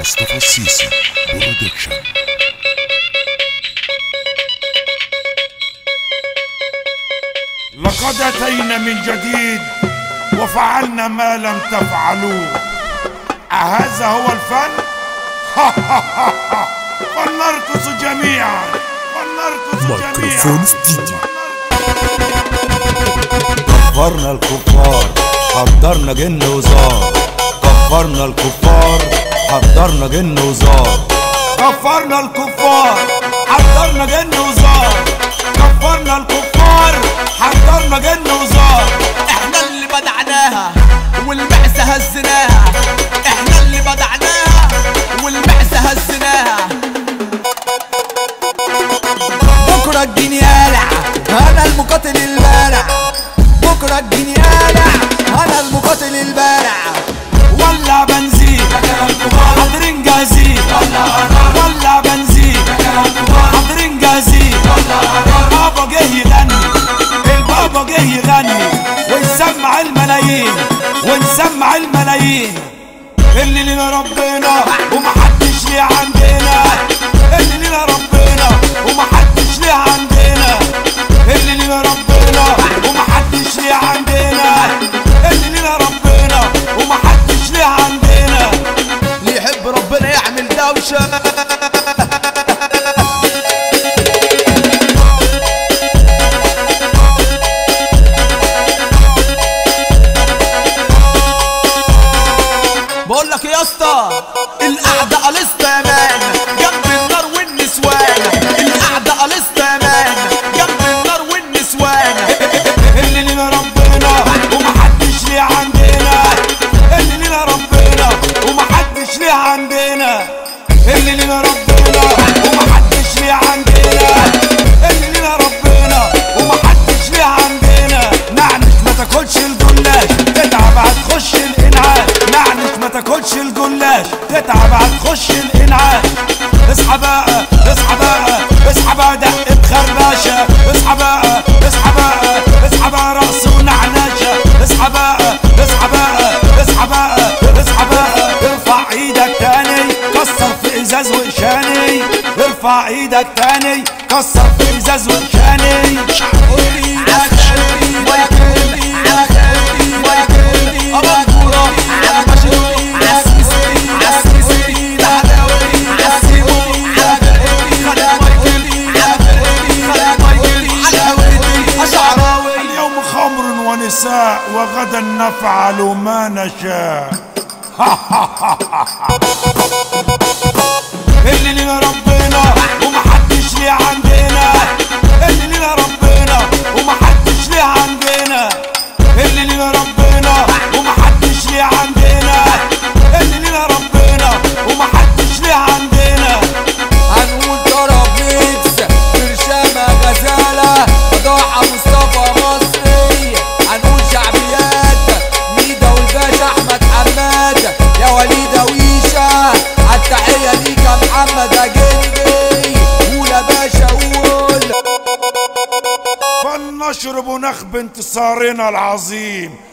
مصطفى السيسي برودكشن لقد أتينا من جديد وفعلنا ما لم تفعلوه أهذا هو الفن؟ فلنرقص جميعا فلنرقص جميعا ميكروفون استديو كفرنا الكفار حضرنا جن وزار كفرنا الكفار حضرنا جن وزار كفرنا الكفار حضرنا جن وزار كفرنا الكفار حضرنا جن وزار احنا اللي بدعناها والبعثة هزناها احنا اللي بدعناها والبعثة هزناها بكرة الجيني قالع انا المقاتل البارع بكرة الجيني قالع انا المقاتل البارع ولع بنزين حاضرين جاهزين ولع بنزين حاضرين جاهزين بابا جه يغني البابا جه يغني ونسمع الملايين ونسمع الملايين اللي لنا ربنا ومحدش ليه عندنا اللي لنا ربنا ومحدش ليه عندنا اللي لنا ربنا ومحدش ليه عندنا اللي لنا ربنا ومحدش ليه عندنا اللي يحب ربنا يعمل دوشة بقول لك يا اسطى القعده قلصت امان جنب النار والنسوان القعده قلصت امان جنب النار والنسوان اللي لنا ربنا ومحدش ليه عندنا اللي لنا ربنا ومحدش ليه عندنا اللي لنا ربنا ومحدش ليه عندنا اللي لنا ربنا ومحدش ليه عندنا نعنش ما تاكلش الجلاش تتعب هتخش الانعاش نعنش ما تاكلش الجلاش تتعب هتخش الانعاش اصحى بقى اصحى بقى اصحى بقى دق بخربشه اصحى بقى اصحى بقى اصحى بقى رقص ونعناشه اصحى بقى اصحى بقى اصحى بقى اصحى بقى ارفع ايدك تاني كسر في ازاز وشاني ارفع ايدك تاني كسر في ازاز وشاني اليوم خمر ونساء وغدا نفعل ما نشاء اللي لنا ربنا ومحدش ليه عندنا اللي لنا ربنا ومحدش ليه عندنا اللي لنا ربنا ومحدش ليه عندنا اللي لنا ربنا ومحدش ليه عندنا هنقول ضرب ميكس برشامة غزالة ضاع مصطفى مصري هنقول شعبيات ميدا والباشا احمد حماد يا وليد ويشا التحية ليك يا محمد اجندي قول يا باشا قول فلنشرب نخب انتصارنا العظيم